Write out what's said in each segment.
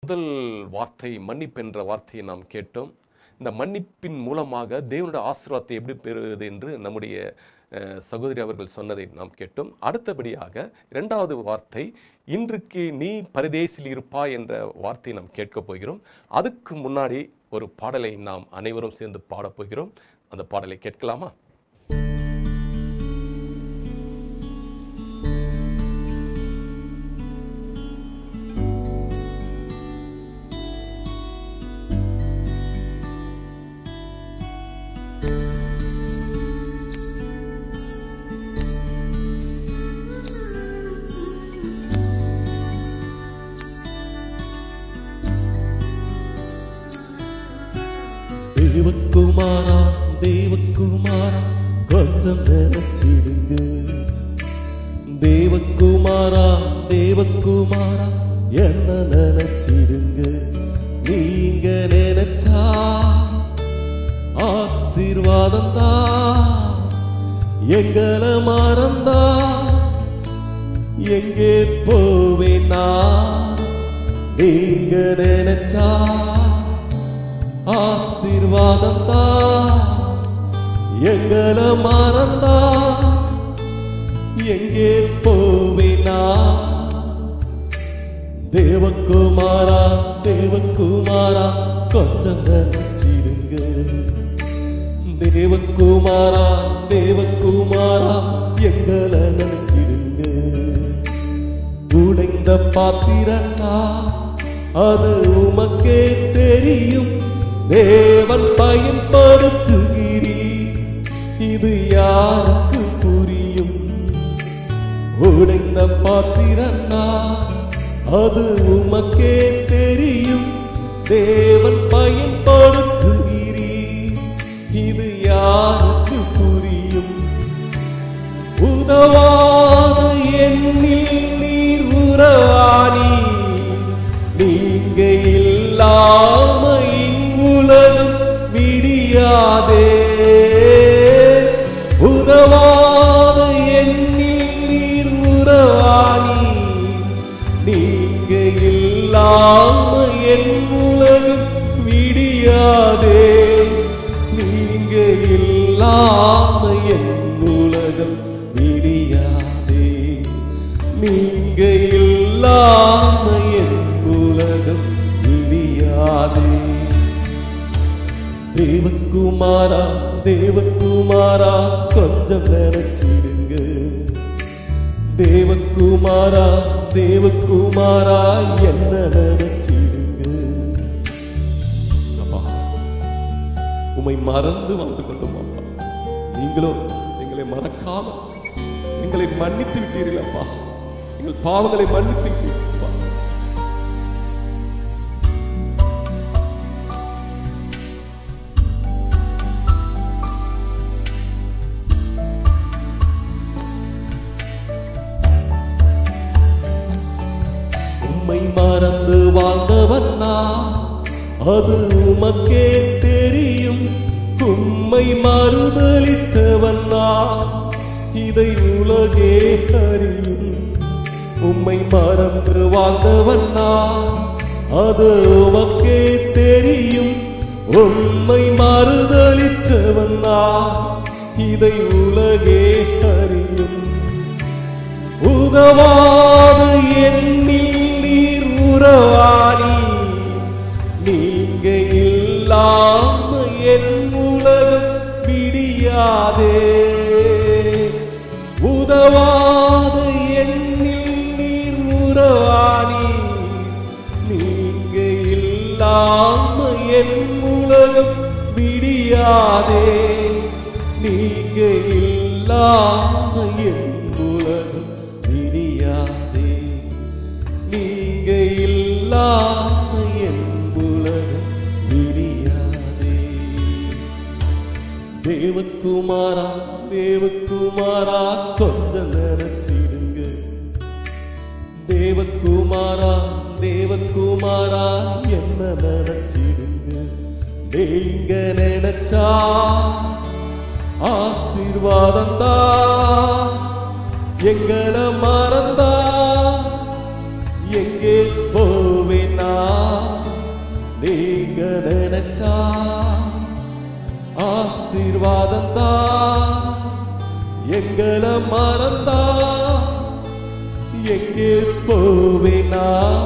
முதல் வார்த்தை மன்னிப்பு என்ற வார்த்தையை நாம் கேட்டோம் இந்த மன்னிப்பின் மூலமாக தேவனுடைய ஆசீர்வாதத்தை எப்படி பெறுவது என்று நம்முடைய அஹ், சகோதரி அவர்கள் சொன்னதை நாம் கேட்டோம் அடுத்தபடியாக இரண்டாவது வார்த்தை இன்றைக்கு நீ பரதேசில் இருப்பாய் என்ற வார்த்தையை நாம் கேட்கப் போகிறோம் அதுக்கு முன்னாடி ஒரு பாடலை நாம் அனைவரும் சேர்ந்து பாடப் போகிறோம் அந்த பாடலை கேட்கலாமா தேவக்குமாரா தேவக்குமாரா கொஞ்சம் நினைச்சிடுங்க தேவக்குமாரா தேவக்குமாரா என்ன நினைச்சிடுங்க நீங்க நினைச்சா ஆசீர்வாதம் தான் எங்களை மறந்தா எங்கே போவேனா நீங்க நினைச்சா ஆசீர்வாதம் தான் எங்களை மறந்தா எங்கே போவேனா தேவகுமாரா தேவகுமாரா கொஞ்சம் நினைச்சிடுங்க தேவகுமாரா தேவகுமாரா எங்களை நினைச்சிடுங்க உடைந்த பாத்திரன்னா அது உமக்கே தெரியும் தேவன் பயன்படுத்துகிறீ இது யாருக்கு புரியும் உடைந்த பாத்திரன்னா அது உமக்கே தெரியும் தேவன் பயன்படுத்துகிறீ இது யாருக்கு புரியும் உதவாத எண்ணில் நீர் உறவாணி நீங்க இல்லாம இவ்வுலகம் விடியாதே உதவாத எண்ணில் நீர் உறவாணி நீங்க இல்லாம என் உலகம் விடியாதே நீங்க இல்லாம என் உலகம் விடியாதே நீங்க இல்லாம என் உலகம் விடியாதே தேவகுமாரா தேவகுமாரா கொஞ்சம் நினைச்சிடுங்க தேவகுமாரா தேவகுமாரா என்ன நினைச்சிடுங்க அப்பா, உம்மை மறந்து வாழ்ந்து கொண்டோம் அப்பா நீங்களோ எங்களை மறக்காம எங்களை மன்னித்து விட்டீர்கள் அப்பா எங்கள் பாவங்களை மன்னித்து விட்டீர்கள் அப்பா உம்மை மறந்து வாழ்ந்தவன் நான் அது உமக்கே தெரியும் உம்மை மறுதலித்தவன் நான் இதை உலகே அறியும் உம்மை மறந்து வாழ்ந்தவன் நான் அது உமக்கே தெரியும் உம்மை மறுதலித்தவன் நான் இதை உலகே அறியும் உதவாத எண்ணில் நீர் உறவாணி நீங்க இல்லாம என் உலகம் விடியாதே உதவாத எண்ணில் நீர் உறவாணி நீங்க இல்லாம என் உலகம் விடியாதே நீங்க இல்லாம என் உலகம் விடியாதே நீங்க இல்லாம என் உலகம் விடியாதே தேவகுமாரா தேவகுமாரா கொஞ்சம் நினைச்சிடுங்க தேவகுமாரா தேவகுமாரா என்ன நினைச்சிடுங்க நீங்க நினைச்சா ஆசீர்வாதம் தான் எங்களை மறந்தா எங்கே போவேனா ஆசீர்வாதம் தான் எங்களை மறந்தா எங்கே போவேனா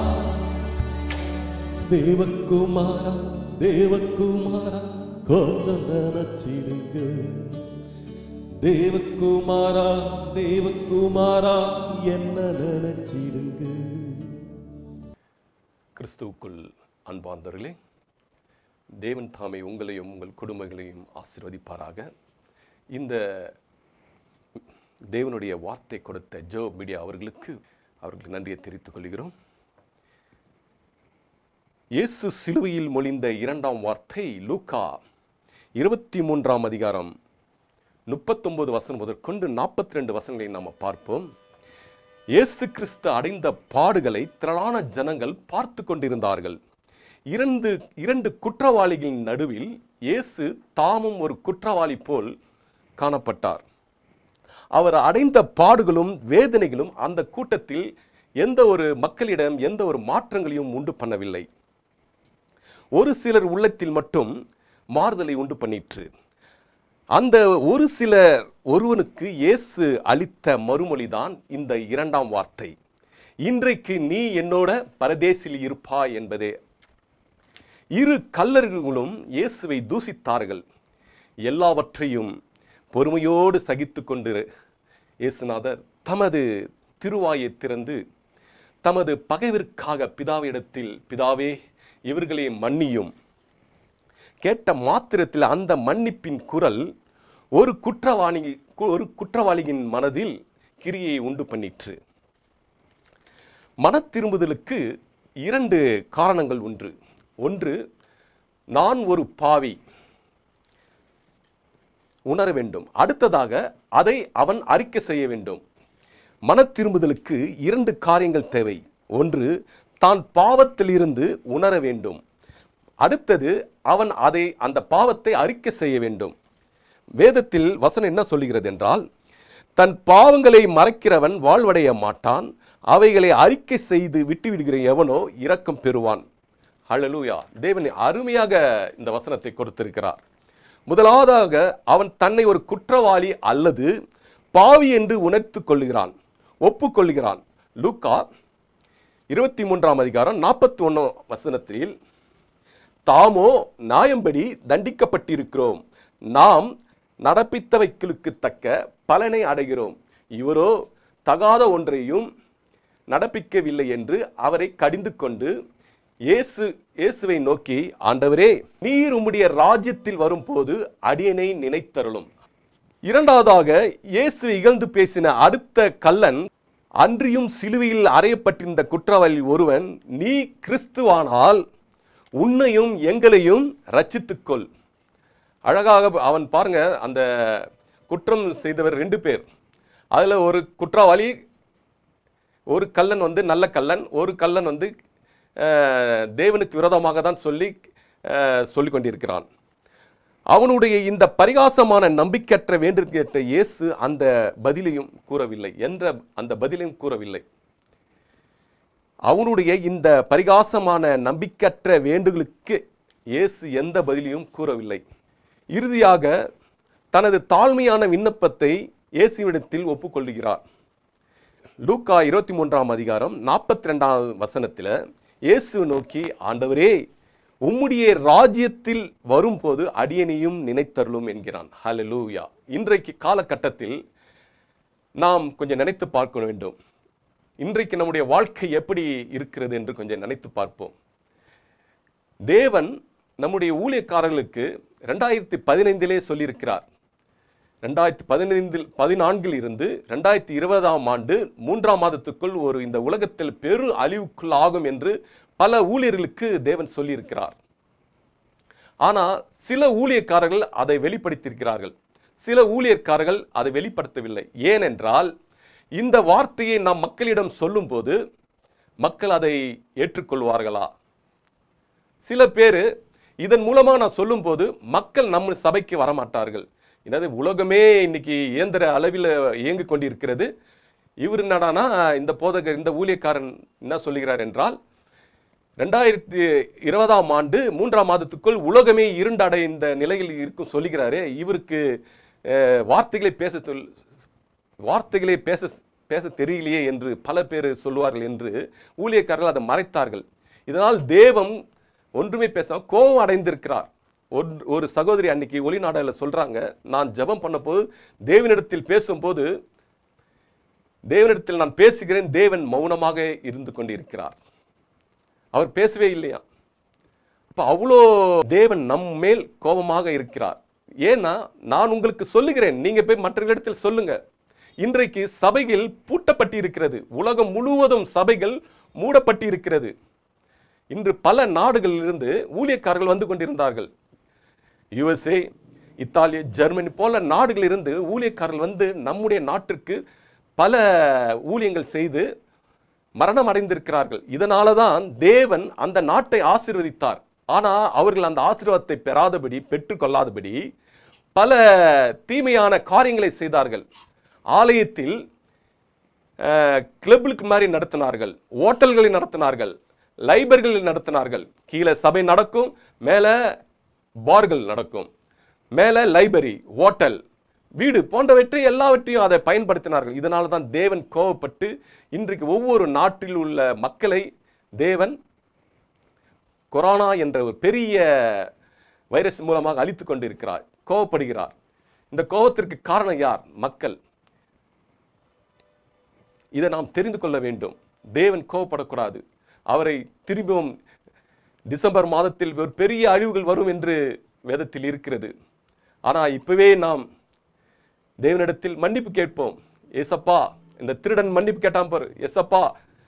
தேவகுமாரா தேவகுமாரா கொஞ்சம் நினைச்சிடுங்க தேவகுமாரா தேவகுமாரா என்ன நினைச்சிடுங்க கிறிஸ்துவுக்குள் அன்பார்ந்தவர்களே தேவன் தாமே உங்களையும் உங்கள் குடும்பங்களையும் ஆசீர்வதிப்பாராக இந்த தேவனுடைய வார்த்தை கொடுத்த ஜோ மீடியா அவர்களுக்கு அவர்களுக்கு நன்றியை தெரிவித்துக் கொள்கிறோம் இயேசு சிலுவையில் மொழிந்த இரண்டாம் வார்த்தை லூக்கா இருபத்தி மூன்றாம் அதிகாரம் முப்பத்தொன்பது வசனம் முதற்கொண்டு நாற்பத்தி ரெண்டு வசனங்களை நாம் பார்ப்போம் இயேசு கிறிஸ்து அடைந்த பாடுகளை திரளான ஜனங்கள் பார்த்து கொண்டிருந்தார்கள் இரண்டு இரண்டு குற்றவாளிகளின் நடுவில் இயேசு தாமும் ஒரு குற்றவாளி போல் காணப்பட்டார் அவர் அடைந்த பாடுகளும் வேதனைகளும் அந்த கூட்டத்தில் எந்த ஒரு மக்களிடம் எந்த ஒரு மாற்றங்களையும் உண்டு பண்ணவில்லை ஒரு சிலர் உள்ளத்தில் மட்டும் மாறுதலை உண்டு பண்ணிற்று அந்த ஒரு சிலர் ஒருவனுக்கு இயேசு அளித்த மறுமொழிதான் இந்த இரண்டாம் வார்த்தை இன்றைக்கு நீ என்னோட பரதேசில் இருப்பாய் என்பதே இரு கல்லர்களும் இயேசுவை தூசித்தார்கள் எல்லாவற்றையும் பொறுமையோடு சகித்து கொண்டு இயேசுநாதர் தமது திருவாயை திறந்து தமது பகைவிற்காக பிதாவிடத்தில் பிதாவே இவர்களை மன்னியும் கேட்ட மாத்திரத்தில் அந்த மன்னிப்பின் குரல் ஒரு குற்றவாளி ஒரு குற்றவாளியின் மனதில் கிரியை உண்டு பண்ணிற்று மன திரும்புதலுக்கு இரண்டு காரணங்கள் உண்டு ஒன்று நான் ஒரு பாவி உணர வேண்டும் அடுத்ததாக அதை அவன் அறிக்கை செய்ய வேண்டும் மன திரும்புதலுக்கு இரண்டு காரியங்கள் தேவை ஒன்று தான் பாவத்திலிருந்து உணர வேண்டும் அடுத்தது அவன் அதை அந்த பாவத்தை அறிக்கை செய்ய வேண்டும் வேதத்தில் வசனம் என்ன சொல்லுகிறது என்றால் தன் பாவங்களை மறைக்கிறவன் வாழ்வடைய மாட்டான் அவைகளை அறிக்கை செய்து விட்டுவிடுகிற எவனோ இரக்கம் பெறுவான் ஹalleluya தேவன் அருமையாக இந்த வசனத்தை கொடுத்திருக்கிறார் முதலாவதாக அவன் தன்னை ஒரு குற்றவாளி அல்லது பாவி என்று உணர்த்து கொள்கிறான் ஒப்புக்கொள்கிறான் லூக்கா இருபத்தி மூன்றாம் அதிகாரம் நாற்பத்தி ஒன்றாம் வசனத்தில் தாமோ நியாயம்படி தண்டிக்கப்பட்டிருக்கிறோம் நாம் நடப்பித்தவைகளுக்கு தக்க பலனை அடைகிறோம் இவரோ தகாத ஒன்றையும் நடப்பிக்கவில்லை என்று அவரை கடிந்து கொண்டு இயேசு இயேசுவை நோக்கி ஆண்டவரே நீர் உம்முடைய ராஜ்யத்தில் வரும்போது அடியனை நினைத்தருளும் இரண்டாவதாக இயேசு இகழ்ந்து பேசின அடுத்த கல்லன் அன்றியும் சிலுவையில் அறையப்பட்டிருந்த குற்றவாளி ஒருவன் நீ கிறிஸ்துவானால் உன்னையும் எங்களையும் ரட்சித்துக்கொள் அழகாக அவன் பாருங்க அந்த குற்றம் செய்தவர் ரெண்டு பேர் அதுல ஒரு குற்றவாளி ஒரு கல்லன் வந்து நல்ல கல்லன் ஒரு கல்லன் வந்து அஹ், தேவனுக்கு விரோதமாக தான் சொல்லி அஹ், சொல்லிக் கொண்டிருக்கிறான் அவனுடைய இந்த பரிகாசமான நம்பிக்கையற்ற வேண்டு கேட்ட இயேசு அந்த பதிலையும் கூறவில்லை என்ற அந்த பதிலையும் கூறவில்லை அவனுடைய இந்த பரிகாசமான நம்பிக்கையற்ற வேண்டுகளுக்கு இயேசு எந்த பதிலையும் கூறவில்லை இறுதியாக தனது தாழ்மையான விண்ணப்பத்தை இயேசுவிடத்தில் ஒப்புக்கொள்கிறார் லூக்கா இருபத்தி மூன்றாம் அதிகாரம் நாற்பத்தி ரெண்டாம் வசனத்தில் இயேசு நோக்கி ஆண்டவரே உம்முடைய ராஜ்யத்தில் வரும்போது அடியனையும் நினைத்தருளும் என்கிறான் ஹalleluya இன்றைக்கு காலகட்டத்தில் நாம் கொஞ்சம் நினைத்து பார்க்க வேண்டும் இன்றைக்கு நம்முடைய வாழ்க்கை எப்படி இருக்கிறது என்று கொஞ்சம் நினைத்து பார்ப்போம் தேவன் நம்முடைய ஊழியக்காரர்களுக்கு ரெண்டாயிரத்தி பதினைந்திலே சொல்லியிருக்கிறார் ரெண்டாயிரத்தி பதினைந்தில் பதினான்கில் இருந்து ரெண்டாயிரத்தி இருபதாம் ஆண்டு மூன்றாம் மாதத்துக்குள் ஒரு இந்த உலகத்தில் பெரு அழிவுக்குள் ஆகும் என்று பல ஊழியர்களுக்கு தேவன் சொல்லியிருக்கிறார் ஆனால் சில ஊழியக்காரர்கள் அதை வெளிப்படுத்தியிருக்கிறார்கள் சில ஊழியக்காரர்கள் அதை வெளிப்படுத்தவில்லை ஏனென்றால் இந்த வார்த்தையை நாம் மக்களிடம் சொல்லும்போது மக்கள் அதை ஏற்றுக்கொள்வார்களா சில பேர் இதன் மூலமா நான் சொல்லும்போது மக்கள் நம்ம சபைக்கு வரமாட்டார்கள் என்னது உலகமே இன்னைக்கு இயந்திர அளவில் இயங்கிக் கொண்டிருக்கிறது இவர் என்னடானா இந்த போதகர் இந்த ஊழியக்காரன் என்ன சொல்லுகிறார் என்றால் ரெண்டாயிரத்தி இருபதாம் ஆண்டு மூன்றாம் மாதத்துக்குள் உலகமே இருண்டடைந்த நிலையில் இருக்கும் சொல்லுகிறாரு இவருக்கு அஹ், வார்த்தைகளை பேச சொல் வார்த்தைகளை பேச பேச தெரியலையே என்று பல பேர் சொல்லுவார்கள் என்று ஊழியக்காரர்கள் அதை மறைத்தார்கள் இதனால் தேவம் ஒன்றுமே பேச கோபம் அடைந்திருக்கிறார் ஒன்- ஒரு சகோதரி அன்னைக்கு ஒளிநாடல சொல்றாங்க நான் ஜெபம் பண்ணபோது தேவனிடத்தில் பேசும்போது தேவனிடத்தில் நான் பேசுகிறேன் தேவன் மௌனமாக இருந்து கொண்டிருக்கிறார் அவர் பேசவே இல்லையா அப்ப அவ்வளோ தேவன் நம் மேல் கோபமாக இருக்கிறார் ஏன்னா நான் உங்களுக்கு சொல்லுகிறேன் நீங்க போய் மற்றவர்களிடத்தில் சொல்லுங்க இன்றைக்கு சபைகள் பூட்டப்பட்டு இருக்கிறது உலகம் முழுவதும் சபைகள் மூடப்பட்டு இருக்கிறது இன்று பல நாடுகளிலிருந்து ஊழியக்காரர்கள் வந்து கொண்டிருந்தார்கள் யுஎஸ்ஏ இத்தாலி ஜெர்மனி போல நாடுகளிலிருந்து ஊழியக்காரர்கள் வந்து நம்முடைய நாட்டிற்கு பல ஊழியங்கள் செய்து மரணம் அடைந்திருக்கிறார்கள் இதனால தான் தேவன் அந்த நாட்டை ஆசீர்வதித்தார் ஆனா அவர்கள் அந்த ஆசீர்வாதத்தை பெறாதபடி பெற்றுக்கொள்ளாதபடி பல தீமையான காரியங்களை செய்தார்கள் ஆலயத்தில் கிளப்புக்கு மாதிரி நடத்தினார்கள் ஓட்டல்களை நடத்தினார்கள் லைப்ரரிகளை நடத்தினார்கள் கீழே சபை நடக்கும் மேலே பார்கள் நடக்கும் மேலே லைப்ரரி ஓட்டல் வீடு போன்றவற்றை எல்லாவற்றையும் அதை பயன்படுத்தினார்கள் இதனால தான் தேவன் கோவப்பட்டு இன்றைக்கு ஒவ்வொரு நாட்டில் உள்ள மக்களை தேவன் கொரோனா என்ற ஒரு பெரிய வைரஸ் மூலமாக அழித்து கொண்டிருக்கிறார் கோவப்படுகிறார் இந்த கோபத்திற்கு காரணம் யார் மக்கள் இதை நாம் தெரிந்து கொள்ள வேண்டும் தேவன் கோவப்படக்கூடாது அவரை திரும்பவும் டிசம்பர் மாதத்தில் ஒரு பெரிய அழிவுகள் வரும் என்று வேதத்தில் இருக்கிறது ஆனால் இப்பவே நாம் தேவனிடத்தில் மன்னிப்பு கேட்போம் ஏசப்பா இந்த திருடன் மன்னிப்பு கேட்டான் பாரு ஏசப்பா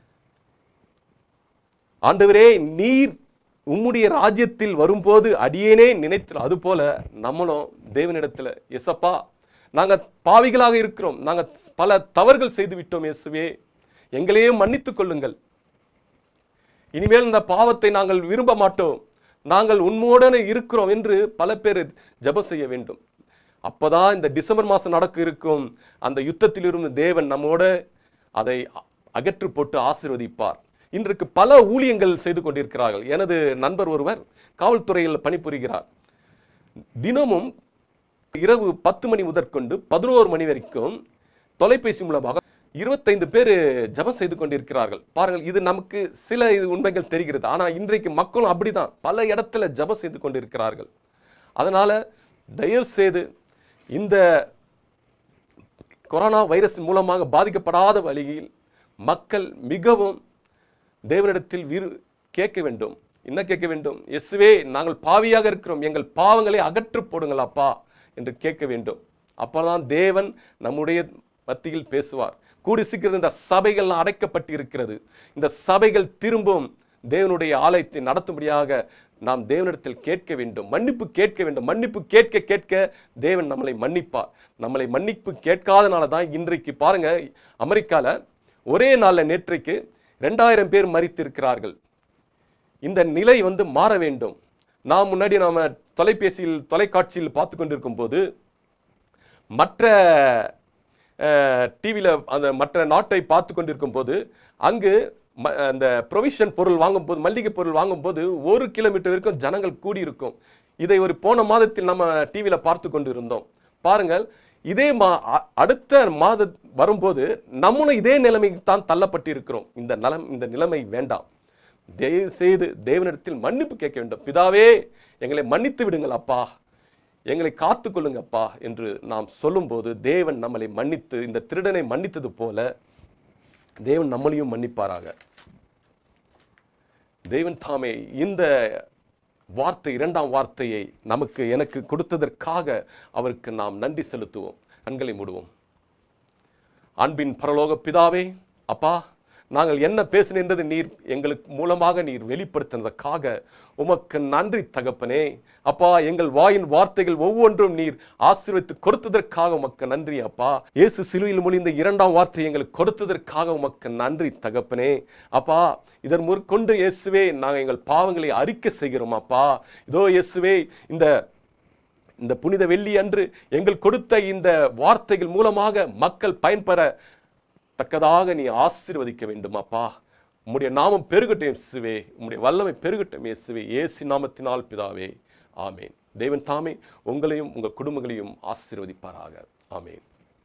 ஆண்டவரே நீர் உம்முடைய ராஜ்யத்தில் வரும்போது அடியேனே நினைத்து அதுபோல நம்மளும் தேவனிடத்துல எசப்பா நாங்க பாவிகளாக இருக்கிறோம் நாங்க பல தவறுகள் செய்து விட்டோம் இயேசுவே எங்களையே மன்னித்துக் கொள்ளுங்கள் இனிமேல் இந்த பாவத்தை நாங்கள் விரும்ப மாட்டோம் நாங்கள் உண்மையுடனே இருக்கிறோம் என்று பல பேர் ஜெபம் செய்ய வேண்டும் அப்பதான் இந்த டிசம்பர் மாதம் நடக்க இருக்கும் அந்த யுத்தத்தில் இருந்து தேவன் நம்மோட அதை அ- அகற்று போட்டு ஆசீர்வதிப்பார் இன்றைக்கு பல ஊழியங்கள் செய்து கொண்டிருக்கிறார்கள் எனது நண்பர் ஒருவர் காவல்துறையில் பணிபுரிகிறார் தினமும் இரவு பத்து மணி முதற்கொண்டு பதினோரு மணி வரைக்கும் தொலைபேசி மூலமாக இருபத்தைந்து பேர் ஜெபம் செய்து கொண்டிருக்கிறார்கள் பாருங்கள் இது நமக்கு சில இது உண்மைகள் தெரிகிறது ஆனால் இன்றைக்கு மக்களும் அப்படிதான் பல இடத்துல ஜெபம் செய்து கொண்டிருக்கிறார்கள் அதனால தயவு செய்து இந்த கொரோனா வைரஸ் மூலமாக பாதிக்கப்படாத வழியில் மக்கள் மிகவும் தேவனிடத்தில் விரு கேட்க வேண்டும் என்ன கேட்க வேண்டும் இயேசுவே நாங்கள் பாவியாக இருக்கிறோம் எங்கள் பாவங்களை அகற்று போடுங்கள் அப்பா என்று கேட்க வேண்டும் அப்பதான் தேவன் நம்முடைய மத்தியில் பேசுவார் கூடி சீக்கிரம் இந்த சபைகள் அடைக்கப்பட்டு இருக்கிறது இந்த சபைகள் திரும்பவும் தேவனுடைய ஆலயத்தை நடத்தும்படியாக நாம் தேவனிடத்தில் கேட்க வேண்டும் மன்னிப்பு கேட்க வேண்டும் மன்னிப்பு கேட்க கேட்க தேவன் நம்மளை மன்னிப்பார் நம்மளை மன்னிப்பு கேட்காதனால தான் இன்றைக்கு பாருங்க அமெரிக்கால ஒரே நாள்ல நேற்றைக்கு ரெண்டாயிரம் பேர் மரித்திருக்கிறார்கள் இந்த நிலை வந்து மாற வேண்டும் நாம் முன்னாடி நாம தொலைபேசியில் தொலைக்காட்சியில் பார்த்து கொண்டிருக்கும் போது மற்ற டிவியில் அந்த மற்ற நாட்டை பார்த்து கொண்டிருக்கும் போது அங்கு ம- அந்த ப்ரொவிஷன் பொருள் வாங்கும்போது மல்லிகை பொருள் வாங்கும்போது ஒரு கிலோமீட்டர் வரைக்கும் ஜனங்கள் கூடியிருக்கும் இதை ஒரு போன மாதத்தில் நம்ம டிவியில் பார்த்து கொண்டு இருந்தோம் பாருங்கள் இதே மா அ- அடுத்த மாத வரும்போது நம்மளும் இதே நிலைமைக்கு தான் தள்ளப்பட்டு இருக்கிறோம் இந்த நலம் இந்த நிலைமை வேண்டாம் தயவு செய்து தேவனிடத்தில் மன்னிப்பு கேட்க வேண்டும் பிதாவே எங்களை மன்னித்து விடுங்கள் அப்பா எங்களை காத்துக்கொள்ளுங்கப்பா என்று நாம் சொல்லும்போது தேவன் நம்மளை மன்னித்து இந்த திருடனை மன்னித்தது போல தேவன் நம்மளையும் மன்னிப்பாராக தேவன் தாமே இந்த வார்த்தை இரண்டாம் வார்த்தையை நமக்கு எனக்கு கொடுத்ததற்காக அவருக்கு நாம் நன்றி செலுத்துவோம் கண்களை மூடுவோம் அன்பின் பரலோக பிதாவே அப்பா நாங்கள் என்ன பேசினது நீர் எங்களுக்கு மூலமாக நீர் வெளிப்படுத்தினதற்காக உமக்கு நன்றி தகப்பனே அப்பா எங்கள் வாயின் வார்த்தைகள் ஒவ்வொன்றும் நீர் ஆசீர்வதித்து கொடுத்ததற்காக உமக்கு நன்றி அப்பா இயேசு சிலுவையில் மொழிந்த இரண்டாம் வார்த்தை எங்களுக்கு கொடுத்ததற்காக உமக்கு நன்றி தகப்பனே அப்பா இதன் முற்கொண்டு இயேசுவே நாங்கள் எங்கள் பாவங்களை அறிக்கை செய்கிறோம் அப்பா இதோ இயேசுவே இந்த இந்த புனித வெள்ளி அன்று எங்கள் கொடுத்த இந்த வார்த்தைகள் மூலமாக மக்கள் பயன்பெற தக்கதாக நீ ஆசீர்வதிக்க வேண்டும் அப்பா உம்முடைய நாமம் பெருகட்டும் இயேசுவே உம்முடைய வல்லமை பெருகட்டும் இயேசுவே இயேசு நாமத்தினால் பிதாவே ஆமேன் தேவன் தாமே உங்களையும் உங்கள் குடும்பங்களையும் ஆசீர்வதிப்பாராக ஆமேன்